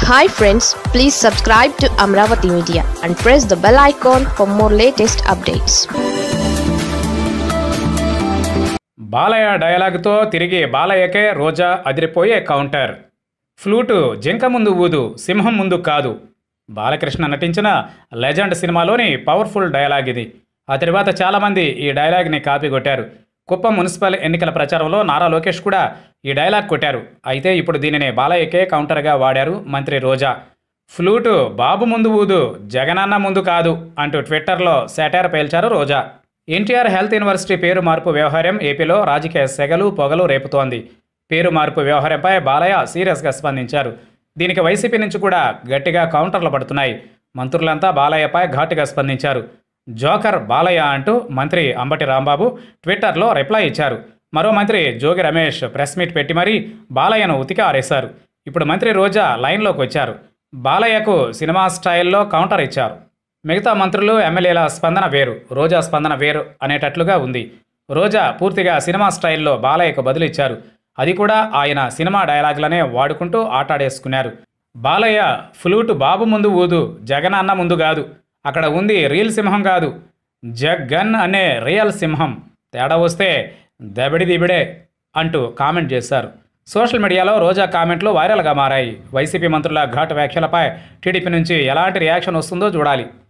hi friends please subscribe to Amaravati media and press the bell icon for more latest updates Balayya డైలాగ్తో తిరిగి బాలయ్యకే రోజా అదిరిపోయే counter flute జింక ముందు ఊదు సింహం ముందు కాదు బాలకృష్ణ నటించిన లెజెండ్ సినిమాలోని పవర్ఫుల్ డైలాగ్ ఇది ఆ తర్వాత చాలామంది ఈ డైలాగ్ని కాపీ కొట్టారు కుప్పం మున్సిపల్ ఎన్నికల ప్రచారంలో నారా లోకేష్ కూడా ఈ డైలాగ్ కొట్టారు అయితే ఇప్పుడు దీనిని బాలయ్యకే కౌంటర్గా వాడారు మంత్రి రోజా ఫ్లూటు బాబు ముందు ఊదు జగనన్న ముందు కాదు అంటూ ట్విట్టర్లో సెటైర్ పేల్చారు రోజా ఎన్టీఆర్ హెల్త్ యూనివర్సిటీ పేరు మార్పు వ్యవహారం ఏపీలో రాజకీయ సెగలు పొగలు రేపుతోంది పేరు మార్పు వ్యవహారంపై బాలయ్య సీరియస్గా స్పందించారు దీనికి వైసీపీ నుంచి కూడా గట్టిగా కౌంటర్లు పడుతున్నాయి మంత్రులంతా బాలయ్యపై ఘాటుగా స్పందించారు జోకర్ బాలయ్య అంటూ మంత్రి అంబటి రాంబాబు ట్విట్టర్లో రిప్లై ఇచ్చారు మరో మంత్రి జోగి రమేష్ ప్రెస్ మీట్ పెట్టి మరీ బాలయ్యను ఉతికి ఆరేశారు ఇప్పుడు మంత్రి రోజా లైన్లోకి వచ్చారు బాలయ్యకు సినిమా స్టైల్లో కౌంటర్ ఇచ్చారు మిగతా మంత్రులు ఎమ్మెల్యేల స్పందన వేరు రోజా స్పందన వేరు అనేటట్లుగా ఉంది రోజా పూర్తిగా సినిమా స్టైల్లో బాలయ్యకు బదులిచ్చారు అది కూడా ఆయన సినిమా డైలాగులనే వాడుకుంటూ ఆటాడేసుకున్నారు బాలయ్య ఫ్లూటు బాబు ముందు ఊదు జగన్ అన్న ముందు కాదు అక్కడ ఉంది రియల్ సింహం కాదు జగన్ అనే రియల్ సింహం తేడా వస్తే దబిడి దిబిడే అంటూ కామెంట్ చేశారు సోషల్ మీడియాలో రోజా కామెంట్లు వైరల్గా మారాయి వైసీపీ మంత్రుల ఘాటు వ్యాఖ్యలపై టీడీపీ నుంచి ఎలాంటి రియాక్షన్ వస్తుందో చూడాలి